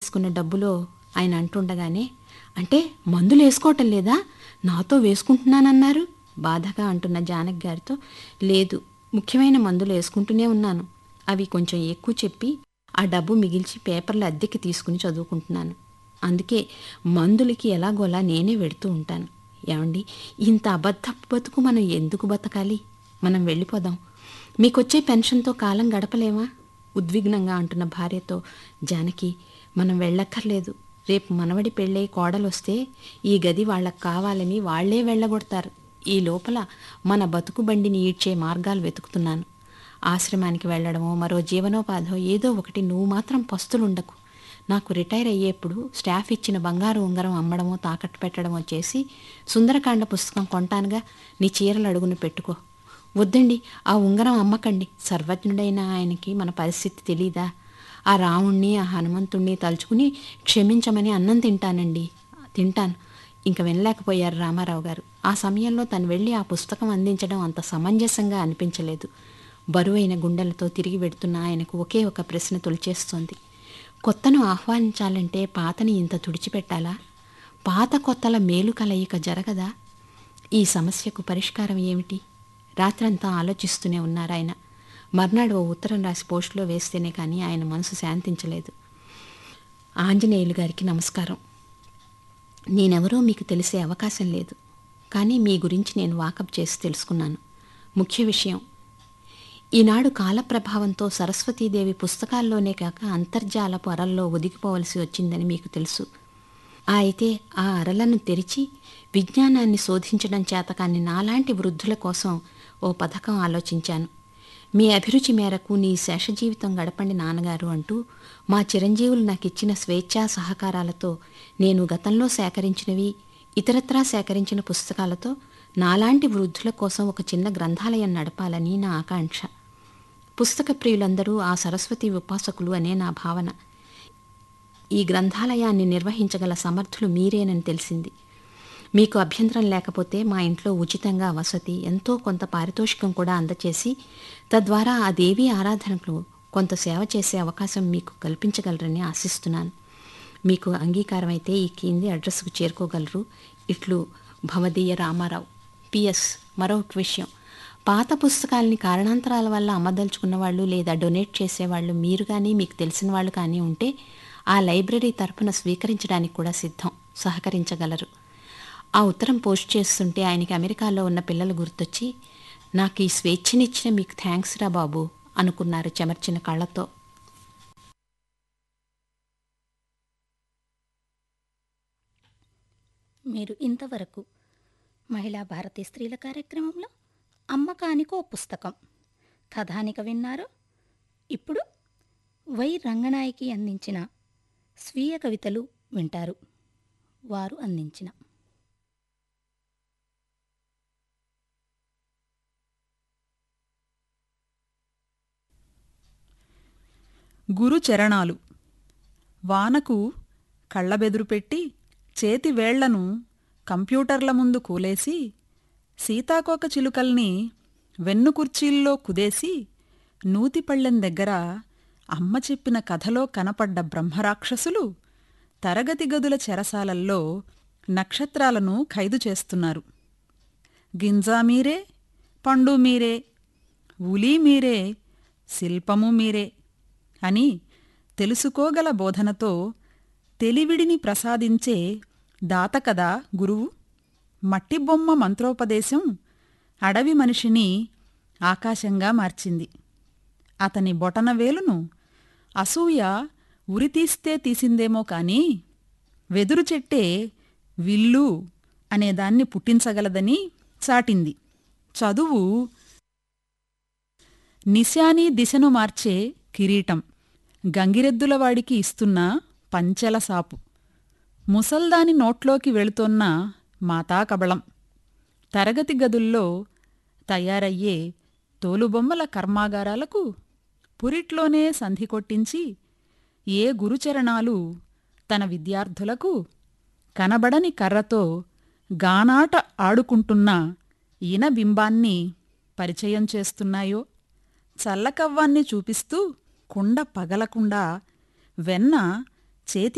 తీసుకున్న డబ్బులో ఆయన అంటుండగానే అంటే మందులు వేసుకోవటం లేదా నాతో వేసుకుంటున్నానన్నారు బాధగా అంటున్న జానక్ గారితో లేదు ముఖ్యమైన మందులు వేసుకుంటూనే ఉన్నాను అవి కొంచెం ఎక్కువ చెప్పి ఆ డబ్బు మిగిల్చి పేపర్లు అద్దెకి తీసుకుని చదువుకుంటున్నాను అందుకే మందులకి ఎలాగోలా నేనే వెడుతూ ఉంటాను ఏమండి ఇంత అబద్ధపు బతుకు మనం ఎందుకు బతకాలి మనం వెళ్ళిపోదాం మీకొచ్చే పెన్షన్తో కాలం గడపలేమా ఉద్విగ్నంగా అంటున్న భార్యతో జానకి మనం వెళ్ళక్కర్లేదు రేపు మనవడి పెళ్ళై కోడలొస్తే ఈ గది వాళ్ళకి కావాలని వాళ్లే వెళ్ళగొడతారు ఈ లోపల మన బతుకు బండిని ఈడ్చే మార్గాలు వెతుకుతున్నాను ఆశ్రమానికి వెళ్ళడమో మరో జీవనోపాధో ఏదో ఒకటి నువ్వు మాత్రం పస్తులుండకు నాకు రిటైర్ అయ్యేప్పుడు స్టాఫ్ ఇచ్చిన బంగారు ఉంగరం అమ్మడమో తాకట్టు పెట్టడమో చేసి సుందరకాండ పుస్తకం కొంటానుగా నీ చీరలు అడుగును పెట్టుకో వద్దండి ఆ ఉంగరం అమ్మకండి సర్వజ్ఞుడైన ఆయనకి మన పరిస్థితి తెలీదా ఆ రాముణ్ణి ఆ హనుమంతుణ్ణి తలుచుకుని క్షమించమని అన్నం తింటానండి తింటాను ఇంక వినలేకపోయారు రామారావు గారు ఆ సమయంలో తను వెళ్ళి ఆ పుస్తకం అందించడం అంత సమంజసంగా అనిపించలేదు బరువైన గుండెలతో తిరిగి వెడుతున్న ఆయనకు ఒకే ఒక ప్రశ్న తొలిచేస్తోంది కొత్తను ఆహ్వానించాలంటే పాతని ఇంత తుడిచిపెట్టాలా పాత కొత్తల మేలు కలయిక జరగదా ఈ సమస్యకు పరిష్కారం ఏమిటి రాత్రంతా ఆలోచిస్తూనే ఉన్నారు ఆయన మర్నాడు ఓ ఉత్తరం రాసి పోస్టులో వేస్తేనే కానీ ఆయన మనసు శాంతించలేదు ఆంజనేయులు గారికి నమస్కారం నేనెవరో మీకు తెలిసే అవకాశం లేదు కానీ మీ గురించి నేను వాకప్ చేసి తెలుసుకున్నాను ముఖ్య విషయం ఈనాడు కాలప్రభావంతో సరస్వతీదేవి పుస్తకాల్లోనే కాక అంతర్జాలపు అరల్లో ఒదిగిపోవలసి వచ్చిందని మీకు తెలుసు ఆ అయితే ఆ అరలను తెరిచి విజ్ఞానాన్ని శోధించడం చేతకాని నాలాంటి వృద్ధుల కోసం ఓ పథకం ఆలోచించాను మీ అభిరుచి మేరకు నీ శేష జీవితం గడపండి నాన్నగారు అంటూ మా చిరంజీవులు నాకు ఇచ్చిన స్వేచ్ఛా సహకారాలతో నేను గతంలో సేకరించినవి ఇతరత్రా సేకరించిన పుస్తకాలతో నాలాంటి వృద్ధుల కోసం ఒక చిన్న గ్రంథాలయం నడపాలని నా ఆకాంక్ష పుస్తక ప్రియులందరూ ఆ సరస్వతి ఉపాసకులు అనే నా భావన ఈ గ్రంథాలయాన్ని నిర్వహించగల సమర్థులు మీరేనని తెలిసింది మీకు అభ్యంతరం లేకపోతే మా ఇంట్లో ఉచితంగా వసతి ఎంతో కొంత పారితోషికం కూడా అందచేసి తద్వారా ఆ దేవి ఆరాధనకు కొంత సేవ చేసే అవకాశం మీకు కల్పించగలరని ఆశిస్తున్నాను మీకు అంగీకారం అయితే ఈ కింది అడ్రస్కు చేరుకోగలరు ఇట్లు భవదీయ రామారావు పిఎస్ మరొక విషయం పాత పుస్తకాలని కారణాంతరాల వల్ల అమ్మదలుచుకున్న వాళ్ళు లేదా డొనేట్ చేసేవాళ్ళు మీరు కానీ మీకు తెలిసిన వాళ్ళు కానీ ఉంటే ఆ లైబ్రరీ తరపున స్వీకరించడానికి కూడా సిద్ధం సహకరించగలరు ఆ ఉత్తరం పోస్ట్ చేస్తుంటే ఆయనకి అమెరికాలో ఉన్న పిల్లలు గుర్తొచ్చి నాకు ఈ స్వేచ్ఛనిచ్చిన మీకు థ్యాంక్స్ రా బాబు అనుకున్నారు చెమర్చిన కళ్ళతో మీరు ఇంతవరకు మహిళా భారతీ స్త్రీల కార్యక్రమంలో అమ్మకానికో పుస్తకం కథానిక విన్నారు ఇప్పుడు వై రంగనాయకి అందించిన స్వీయ కవితలు వింటారు వారు అందించిన గురు చరణాలు వానకు కళ్ళబెదురు పెట్టి చేతి వేళ్లను కంప్యూటర్ల ముందు కూలేసి సీతాకోక చిలుకల్ని వెన్ను కుర్చీల్లో కుదేసి నూతిపళ్ళెం దగ్గర అమ్మ చెప్పిన కథలో కనపడ్డ బ్రహ్మరాక్షసులు తరగతి గదుల చెరసాలల్లో నక్షత్రాలను ఖైదు చేస్తున్నారు గింజా మీరే పండు మీరే ఉలీ మీరే శిల్పము మీరే అని తెలుసుకోగల బోధనతో తెలివిడిని ప్రసాదించే దాత కదా గురువు మట్టిబొమ్మ మంత్రోపదేశం అడవి మనిషిని ఆకాశంగా మార్చింది అతని బొటనవేలును అసూయ ఉరితీస్తే తీసిందేమో కాని వెదురు చెట్టే విల్లు అనేదాన్ని పుట్టించగలదని చాటింది చదువు నిశాని దిశను మార్చే కిరీటం గంగిరెద్దులవాడికి ఇస్తున్న పంచెల సాపు ముసల్దాని నోట్లోకి వెళుతోన్న మాతాకబళం తరగతి గదుల్లో తయారయ్యే తోలుబొమ్మల కర్మాగారాలకు పురిట్లోనే సంధి కొట్టించి ఏ గురుచరణాలు తన విద్యార్థులకు కనబడని కర్రతో గానాట ఆడుకుంటున్న ఈనబింబాన్ని పరిచయం చేస్తున్నాయో చల్లకవ్వాన్ని చూపిస్తూ కుండ పగలకుండా వెన్న చేతి